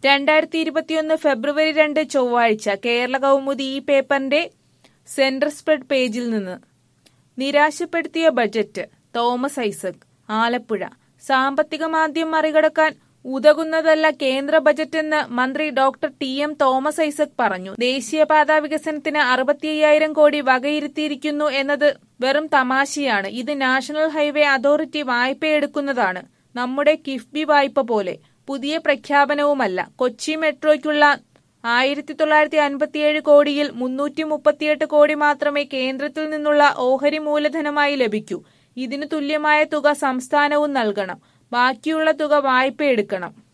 രണ്ടായിരത്തി ഇരുപത്തിയൊന്ന് ഫെബ്രുവരി രണ്ട് ചൊവ്വാഴ്ച കേരള കൗമുദി ഈ പേപ്പറിന്റെ സെന്റർ സ്പ്രെഡ് പേജിൽ നിന്ന് നിരാശപ്പെടുത്തിയ ബജറ്റ് തോമസ് ഐസക് ആലപ്പുഴ സാമ്പത്തിക മാന്ദ്യം മറികടക്കാൻ ഉതകുന്നതല്ല കേന്ദ്ര ബജറ്റെന്ന് മന്ത്രി doctor T M Thomas Isaac പറഞ്ഞു ദേശീയപാതാ വികസനത്തിന് അറുപത്തി അയ്യായിരം കോടി വകയിരുത്തിയിരിക്കുന്നു എന്നത് വെറും തമാശയാണ് ഇത് നാഷണൽ ഹൈവേ അതോറിറ്റി വായ്പയെടുക്കുന്നതാണ് നമ്മുടെ കിഫ്ബി വായ്പ പോലെ പുതിയ പ്രഖ്യാപനവുമല്ല കൊച്ചി മെട്രോയ്ക്കുള്ള ആയിരത്തി തൊള്ളായിരത്തി അൻപത്തിയേഴ് കോടിയിൽ മുന്നൂറ്റി മുപ്പത്തിയെട്ട് കോടി മാത്രമേ കേന്ദ്രത്തിൽ നിന്നുള്ള ഓഹരി മൂലധനമായി ലഭിക്കൂ ഇതിനു തുല്യമായ തുക സംസ്ഥാനവും നൽകണം ബാക്കിയുള്ള തുക വായ്പയെടുക്കണം